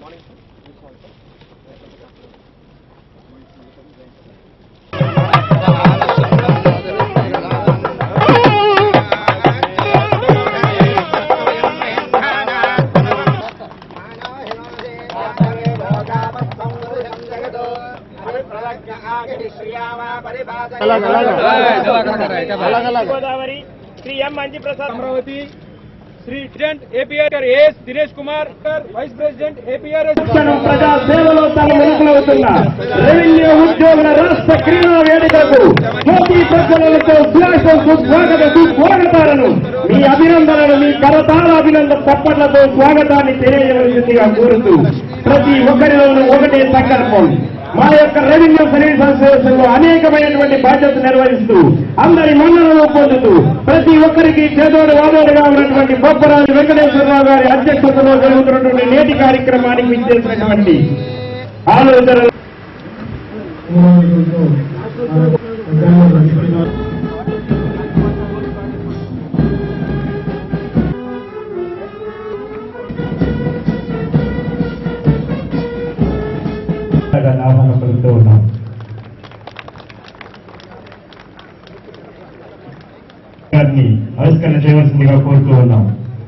Godavari Shri M Manji Prasad Amaravati Shri president APR AS Dinesh Kumar vice president APR ప్రజా సేవలో తన వెనుకలవుతున్న రెవెన్యూ ఉద్యోగుల రాష్ట్ర క్రీడా వేడుకలకు మోదీ ప్రజలతో సులాసం సుస్వాగత సుస్వాగతాలను మీ అభినందనలు మీ కరతాళ అభినందన తప్పట్లతో స్వాగతాన్ని తెలియజేయవలసిందిగా కోరుతూ ప్రతి ఒక్కరిలోనూ ఒకటే సంకల్పం మా యొక్క రెవెన్యూ సర్వీస్ అసోసియేషన్ లో అనేకమైనటువంటి బాధ్యత నిర్వహిస్తూ అందరి మన్ననలు పొందుతూ ప్రతి ఒక్కరికి చేదోడు వాదోడుగా ఉన్నటువంటి బొప్పరాజు వెంకటేశ్వరరావు గారి అధ్యక్షతలో జరుగుతున్నటువంటి నేటి కార్యక్రమానికి ఇచ్చేసినటువంటి ఆలోచన ఆహ్వానం పలుకుతూ ఉన్నాం గారిని ఆవిష్కరణ చేయవలసిందిగా కోరుతూ ఉన్నాం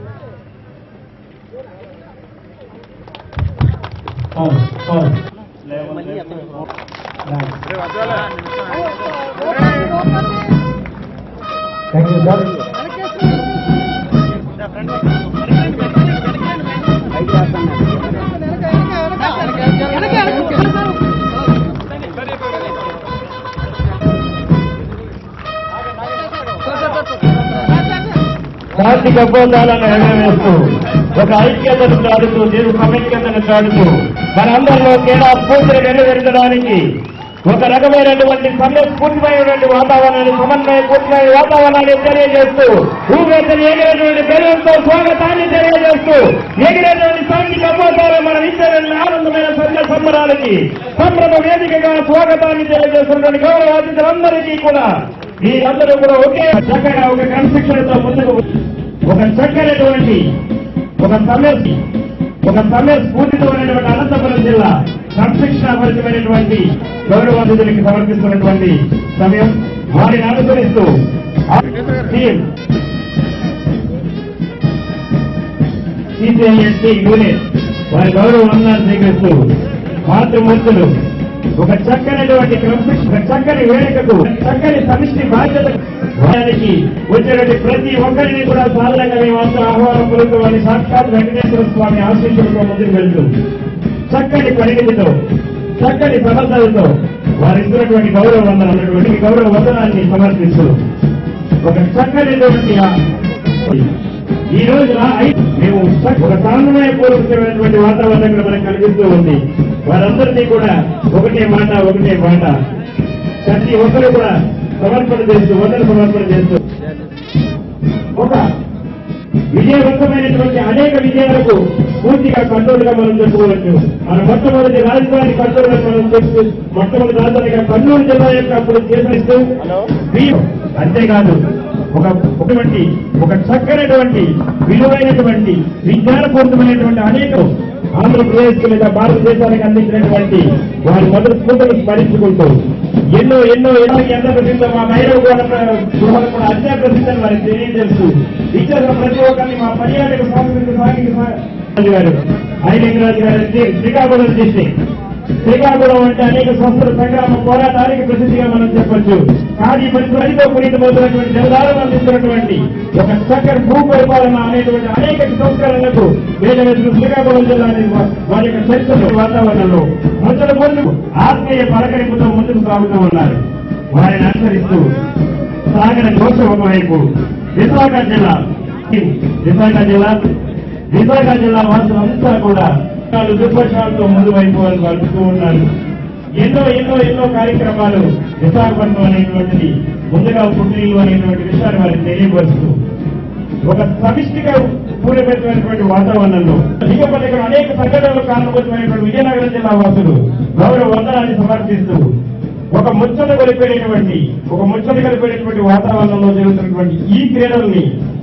థ్యాంక్ యూ సార్ శాంతి గబ్బోదాలను ఎగరవేస్తూ ఒక ఐక్యతను చాటుతూ దీని సమైక్యతను చాటుతూ మనందరిలో కేడా స్ఫూర్తిని నెరవేర్చడానికి ఒక రకమైనటువంటి సమయస్ఫూర్తిమైనటువంటి వాతావరణాన్ని సమన్వయపూర్తిమైన వాతావరణాన్ని తెలియజేస్తూ ఊగేతని ఎగిరేటువంటి బెలూన్తో స్వాగతాన్ని తెలియజేస్తూ ఎగిరేటువంటి శాంతి గబ్బోదాలను మనం ఇచ్చేటువంటి ఆనందమైన సంఘ సంబరాలకి సంభ్రమ వేదికగా స్వాగతాన్ని తెలియజేస్తున్నటువంటి గౌరవ అతిథులందరికీ కూడా మీరందరూ కూడా ఒకే చక్కగా ఒక క్రమశిక్షణతో ముందుకు ఒక చక్కనటువంటి ఒక సమయ ఒక సమయ స్ఫూర్తితో ఉన్నటువంటి అనంతపురం జిల్లా క్రమశిక్షణాపరితమైనటువంటి గౌరవాధితులకి సమర్పిస్తున్నటువంటి సమయం వారిని అనుసరిస్తూ ఆ టీం సిసిఐఎస్టీ యూనిట్ వారి గౌరవ వందనాలు స్వీకరిస్తూ మాతృమూర్తులు ఒక చక్కనటువంటి క్రమశిక్షణ ఒక చక్కని వేడుకకు చక్కని సమిష్టి బాధ్యత వారికి వచ్చినటువంటి ప్రతి ఒక్కరిని కూడా సాధారణంగా మేమంతా ఆహ్వానం పలుకోవాలని సాక్షాత్ వెంకటేశ్వర స్వామి ఆశీస్సులతో ముందుకు వెళ్తూ చక్కని పరిణితితో చక్కని సమర్థతతో వారు ఇస్తున్నటువంటి గౌరవ వందనం ఉన్నటువంటి గౌరవ వందనాన్ని సమర్పిస్తూ ఒక చక్కనటువంటి ఆ ఈ రోజు రా- ఐ- మేము చ- ఒక సాంప్రదాయపూర్వకమైనటువంటి వాతావరణం ఇక్కడ మనకు కనిపిస్తూ ఉంది వారందరినీ కూడా ఒకటే మాట ఒకటే మాట ప్రతి ఒక్కరు కూడా సమర్పణ చేస్తూ వందన సమర్పణ చేస్తూ ఒక విజయవంతమైనటువంటి అనేక విజయాలకు పూర్తిగా కంట్రోల్గా మనం చెప్పుకోవచ్చు మన మొట్టమొదటి రాజధాని కంట్రోల్గా మనం చెప్పు మొట్టమొదటి రాజధానిగా కర్నూలు జిల్లా యొక్క అప్పుడు చేసిస్తూ వీరు అంతేకాదు ఒక ఒకటువంటి ఒక చక్కనటువంటి విలువైనటువంటి విజ్ఞానపూరితమైనటువంటి అనేక ఆంధ్రప్రదేశ్ లేదా భారతదేశానికి అందించినటువంటి వారి మొదటి స్ఫూర్తిని స్మరించుకుంటూ ఎన్నో ఎన్నో ఎన్నో ఎంత ప్రసిద్ధ మా భైరవ కూడా గృహాలు కూడా అత్యంత ప్రసిద్ధని వారికి తెలియజేస్తూ ఇచ్చిన ప్రతి ఒక్కరిని మా పర్యాటక సాంస్కృతిక సాంఘిక సా- గారు ఐలింగరాజు గారు శ్రీ- శ్రీకాకుళం డిస్టిక్ శ్రీకాకుళం అంటే అనేక సంస్థల సంగ్రామ పోరాటానికి ప్రసిద్ధిగా మనం చెప్పొచ్చు కానీ పరిశ్రమతో పునీతమవుతున్నటువంటి జలధారం అందిస్తున్నటువంటి ఒక చక్కని భూ పరిపాలన అనేటువంటి అనేక సంస్కరణలకు వేదవేసిన శ్రీకాకుళం జిల్లా వా- వారి యొక్క చరిత్ర వాతావరణంలో మొదటి ముందు ఆత్మీయ పలకరింపుతో ముందుకు సాగుతూ ఉన్నారు వారిని అనుసరిస్తూ సాగర ఘోష ఒకవైపు విశాఖ జిల్లా విశాఖ జిల్లా విశాఖ జిల్లా వాసులంతా కూడా వాళ్ళు దుర్భషాలతో ముందు వైపు వాళ్ళు కలుపుతూ ఉన్నారు ఎన్నో ఎన్నో ఎన్నో కార్యక్రమాలు విశాఖపట్నం అనేటువంటిది ముందుగా పుట్టిల్లు అనేటువంటి విషయాన్ని వారికి తెలియపరుస్తూ ఒక సమిష్టిగా కూడబెట్టినటువంటి వాతావరణంలో దిగపథకం అనేక సంఘటనలు కారణభూతమైనటువంటి విజయనగరం జిల్లా వాసులు గౌరవ వందనాన్ని సమర్పిస్తూ ఒక ముచ్చట కలిపేటటువంటి ఒక ముచ్చట కలిపేటటువంటి వాతావరణంలో జరుగుతున్నటువంటి ఈ క్రీడల్ని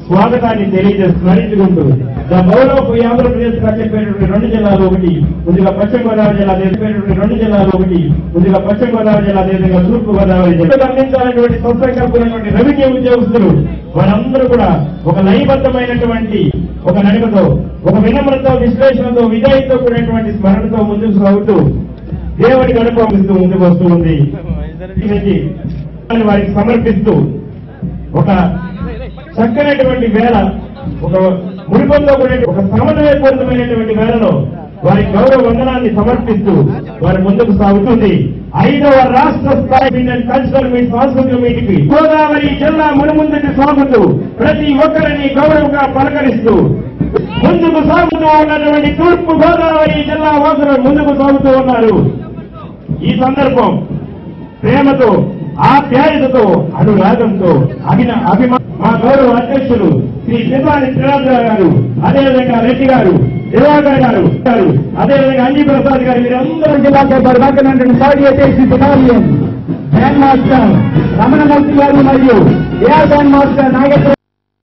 స్వాగతాన్ని తెలియజేస్తూ స్మరించుకుంటూ ద గౌరవ ఆఫ్ ఆంధ్రప్రదేశ్ గా చెప్పేటువంటి రెండు జిల్లాలు ఒకటి ముందుగా పశ్చిమ గోదావరి జిల్లా చెప్పేటువంటి రెండు జిల్లాలు ఒకటి ముందుగా పశ్చిమ గోదావరి జిల్లా అదేవిధంగా తూర్పు గోదావరి జిల్లా అందించాలనేటువంటి సంస్థకల్పినటువంటి రెవెన్యూ ఉద్యోగస్తులు వారందరూ కూడా ఒక లయబద్ధమైనటువంటి ఒక నడిమతో ఒక వినమ్రత విశ్లేషణతో విజయంతో కూడినటువంటి స్మరణతో ముందుకు సాగుతూ దేవుడికి అనుభవిస్తూ ముందుకు వస్తూ ఉంది ఇది వారికి సమర్పిస్తూ ఒక చక్కనటువంటి వేళ ఒక ముడిపంలో కూడా ఒక సమన్వయపూరితమైనటువంటి వేళలో వారి గౌరవ వందనాన్ని సమర్పిస్తూ వారి ముందుకు సాగుతుంది ఐదవ రాష్ట్ర స్థాయి ఇండియన్ కల్చరల్ మీట్ సాంస్కృతిక మీటింగ్ గోదావరి జిల్లా మునుముందుకు సాగుతూ ప్రతి ఒక్కరిని గౌరవంగా పలకరిస్తూ ముందుకు సాగుతూ ఉన్నటువంటి తూర్పు గోదావరి జిల్లా వాసులు ముందుకు సాగుతూ ఉన్నారు ఈ సందర్భం ప్రేమతో ఆప్యాయతతో అనురాగంతో అభిన అభిమా మా గౌరవ అధ్యక్షులు శ్రీ శివాని త్రినాథరావు గారు అదేవిధంగా రెడ్డి గారు దివాకర్ గారు గారు అదేవిధంగా అంజీ ప్రసాద్ గారు మీరందరూ జిల్లాతో పరివర్తన సాగి చేసి బెటాలియన్ గ్రాండ్ మాస్టర్ రమణమూర్తి గారు మరియు ఏఆర్ గ్రాండ్ మాస్టర్ నాగేశ్వర